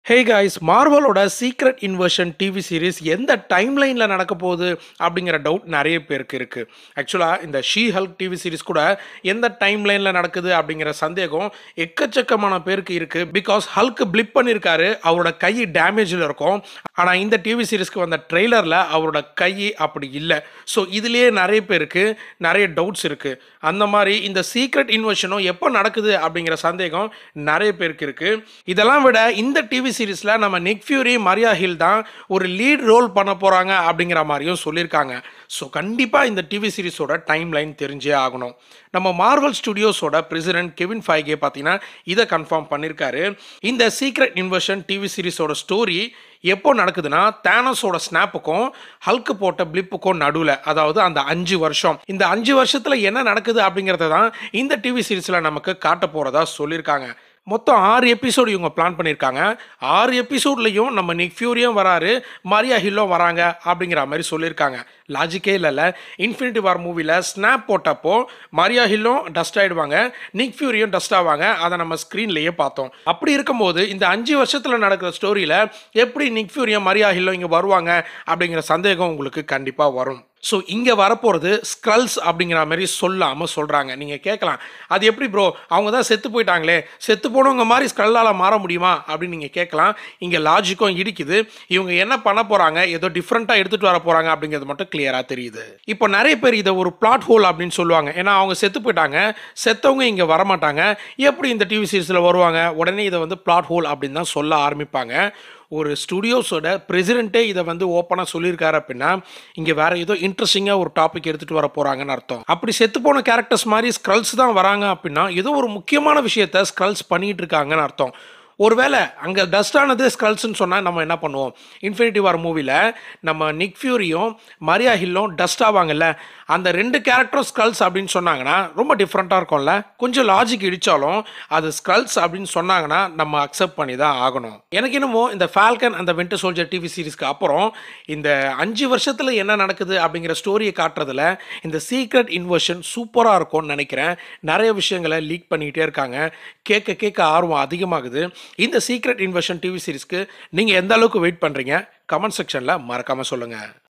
ஹே guys மார்வலோட secret invasion TV series எந்த டைம்லைனில் நடக்க போகுது அப்படிங்கிற டவுட் நிறைய பேருக்கு இருக்குது ஆக்சுவலாக இந்த ஷீ ஹல்க் டிவி சீரிஸ் கூட எந்த டைம்லைனில் நடக்குது அப்படிங்கிற சந்தேகம் எக்கச்சக்கமான பேருக்கு இருக்குது பிகாஸ் ஹல்க் பிளிப் பண்ணியிருக்காரு அவரோட கை டேமேஜில் இருக்கும் ஆனால் இந்த டிவி சீரிஸ்க்கு வந்த ட்ரெய்லரில் அவரோட கை அப்படி இல்லை ஸோ இதுலேயே நிறைய பேருக்கு நிறைய டவுட்ஸ் இருக்குது அந்த மாதிரி இந்த சீக்ரெட் இன்வர்ஷனும் எப்போ நடக்குது அப்படிங்கிற சந்தேகம் நிறைய பேருக்கு இருக்குது இதெல்லாம் விட இந்த டிவி சீரிஸில் நம்ம நிக் ஃபியூரி மரியா ஹில் தான் ஒரு லீட் ரோல் பண்ண போகிறாங்க அப்படிங்கிற மாதிரியும் சொல்லியிருக்காங்க ஸோ கண்டிப்பாக இந்த டிவி சீரிஸோட டைம் லைன் தெரிஞ்சே ஆகணும் நம்ம மார்வல் ஸ்டுடியோஸோட பிரசிடென்ட் கெவின் ஃபைகே பார்த்தீங்கன்னா இதை கன்ஃபார்ம் பண்ணியிருக்காரு இந்த சீக்ரெட் இன்வர்ஷன் டிவி சீரிஸோட ஸ்டோரி எப்போ நடக்குதுன்னா தேனஸோட ஸ்னாப்புக்கும் ஹல்க்கு போட்ட பிளிப்புக்கும் நடுவில் அதாவது அந்த அஞ்சு வருஷம் இந்த அஞ்சு வருஷத்தில் என்ன நடக்குது அப்படிங்கிறத தான் இந்த டிவி சீரிஸில் நமக்கு காட்ட போகிறதா சொல்லியிருக்காங்க மொத்தம் ஆறு எபிசோடு இவங்க பிளான் பண்ணியிருக்காங்க ஆறு எபிசோட்லையும் நம்ம நிக் ஃபியூரியும் வராரு மரியா ஹில்லும் வராங்க அப்படிங்கிற மாதிரி சொல்லியிருக்காங்க லாஜிக்கே இல்லைல்ல இன்ஃபினிட்டி வார் மூவியில் ஸ்னாப் போட்டப்போ மரியா ஹில்லும் டஸ்ட் ஆகிடுவாங்க நிக் ஃபியூரியும் டஸ்ட் ஆவாங்க அதை நம்ம ஸ்க்ரீன்லேயே பார்த்தோம் அப்படி இருக்கும்போது இந்த அஞ்சு வருஷத்தில் நடக்கிற ஸ்டோரியில் எப்படி நிக் ஃபியூரியும் மரியா ஹில்லும் இங்கே வருவாங்க அப்படிங்கிற சந்தேகம் உங்களுக்கு கண்டிப்பாக வரும் ஸோ இங்கே வரப்போகிறது ஸ்க்ரல்ஸ் அப்படிங்கிற மாதிரி சொல்லாமல் சொல்கிறாங்க நீங்கள் கேட்கலாம் அது எப்படி ப்ரோ அவங்க தான் செத்து போயிட்டாங்களே செத்து போனவங்க மாதிரி ஸ்க்ரல்லால் மாற முடியுமா அப்படின்னு நீங்கள் கேட்கலாம் இங்கே லாஜிக்கும் இடிக்குது இவங்க என்ன பண்ண போகிறாங்க ஏதோ டிஃப்ரெண்ட்டாக எடுத்துகிட்டு வர போகிறாங்க அப்படிங்கிறது மட்டும் கிளியராக தெரியுது இப்போ நிறைய பேர் இதை ஒரு பிளாட் ஹோல் அப்படின்னு சொல்லுவாங்க ஏன்னா அவங்க செத்து போயிட்டாங்க செத்தவங்க இங்கே வரமாட்டாங்க எப்படி இந்த டிவி சீரிஸில் வருவாங்க உடனே இதை வந்து பிளாட் ஹோல் அப்படின்னு தான் சொல்ல ஆரம்பிப்பாங்க ஒரு ஸ்டுடியோஸோட பிரசிடென்ட்டே இதை வந்து ஓப்பனாக சொல்லியிருக்காரு அப்படின்னா இங்கே வேற ஏதோ இன்ட்ரெஸ்டிங்காக ஒரு டாபிக் எடுத்துகிட்டு வர போகிறாங்கன்னு அர்த்தம் அப்படி செத்து போன கேரக்டர்ஸ் மாதிரி ஸ்க்ரல்ஸ் தான் வராங்க அப்படின்னா ஏதோ ஒரு முக்கியமான விஷயத்த ஸ்க்ரல்ஸ் பண்ணிட்டு இருக்காங்கன்னு அர்த்தம் ஒருவேளை அங்கே டஸ்ட் ஆனது ஸ்கல்ஸ்ன்னு சொன்னால் நம்ம என்ன பண்ணுவோம் இன்ஃபினிட்டி வார் மூவியில் நம்ம நிக் ஃபியூரியும் மரியா ஹில்லும் டஸ்ட் ஆவாங்கல்ல அந்த ரெண்டு கேரக்டரும் ஸ்கல்ஸ் அப்படின்னு சொன்னாங்கன்னா ரொம்ப டிஃப்ரெண்ட்டாக இருக்கும்ல கொஞ்சம் லாஜிக் இடித்தாலும் அது ஸ்கல்ஸ் அப்படின்னு சொன்னாங்கன்னா நம்ம அக்செப்ட் பண்ணி தான் ஆகணும் எனக்கு என்னமோ இந்த ஃபால்கன் அந்த வின்டர் சோல்ஜர் டிவி சீரிஸ்க்கு அப்புறம் இந்த அஞ்சு வருஷத்தில் என்ன நடக்குது அப்படிங்கிற ஸ்டோரியை காட்டுறதுல இந்த சீக்ரெட் இன்வர்ஷன் சூப்பராக இருக்கும்னு நினைக்கிறேன் நிறைய விஷயங்களை லீக் பண்ணிக்கிட்டே இருக்காங்க கேட்க கேட்க ஆர்வம் அதிகமாகுது இந்த சீக்ரெட் இன்வர்ஷன் டிவி சீரிஸ்க்கு நீங்கள் எந்த அளவுக்கு வெயிட் பண்ணுறீங்க கமெண்ட் செக்ஷனில் மறக்காமல் சொல்லுங்கள்